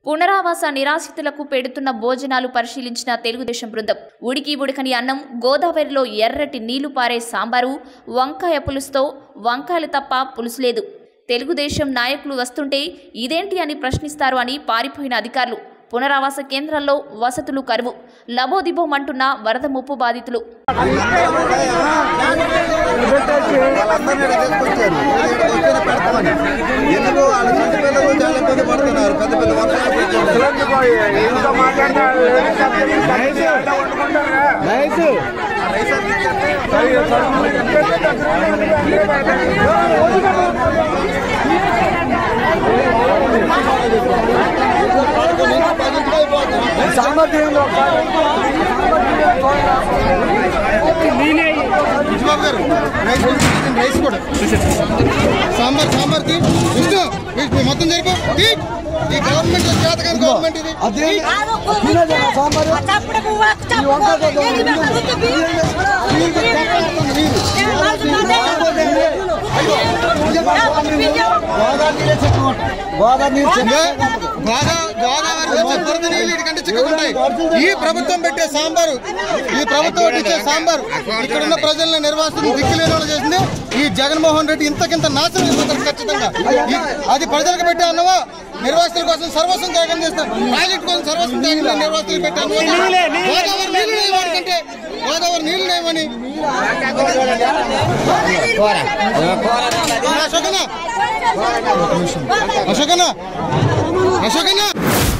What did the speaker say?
పునరావాస నిరాశ్రితులకు పెడుతున్న భోజనాలు పరిశీలించిన తెలుగుదేశం బృందం ఉడికి ఉడకని అన్నం గోదావరిలో ఎర్రటి నీళ్లు పారే సాంబారు వంకాయ పులుసుతో వంకాయలు తప్ప పులుసు లేదు తెలుగుదేశం నాయకులు వస్తుంటే ఇదేంటి అని ప్రశ్నిస్తారు అని పారిపోయిన అధికారులు పునరావాస కేంద్రాల్లో వసతులు కరువు లబోదిబోమంటున్న వరద ముప్పు బాధితులు వాళ్ళందరినీ తీసుకొచ్చారు ఏదైనా పెడతామని ఎందుకు వాళ్ళ చిన్న పిల్లలు చాలా ఇబ్బంది పడుతున్నారు పెద్ద పెద్ద వర్షాలు పడుతున్నారు. విష్ణుబాబు గారు రైస్ కొంచెం రైస్ కూడా సాంబార్ సాంబార్ తీ విష్ణు విష్ణు మొత్తం జరిపో తీ. ఈ గవర్నమెంట్ చేతకాని గవర్నమెంట్ ఇది గోదావరి నీళ్ళు ఇంకా గోదా గోదావరి వచ్చే బురద నీళ్ళు ఇటుకంటే చిక్కుకుంటాయి ఈ ప్రభుత్వం పెట్టే సాంబారు ఈ ప్రభుత్వం ఒకటి ఇచ్చే సాంబారు ఇక్కడ ఉన్న ప్రజల్ని నిర్వాసితులు దిక్కులేని వాళ్ళు చేసింది ఈ జగన్మోహన్ రెడ్డి ఇంతకింత నాశనం అయిపోతారు ఖచ్చితంగా ఈ- అది ప్రజలకు పెట్టే అన్నవా నిర్వాసితుల కోసం సర్వస్వం త్యాగం చేస్తారు ప్రాజెక్ట్ కోసం సర్వస్వం త్యాగం చేసి నిర్వాసితులు పెట్టే అన్నవా? గోదావరి నీళ్ళు లేవని కంటే గోదావరి నీళ్ళు లేవని అశోకనా అశోకనా అశోకనా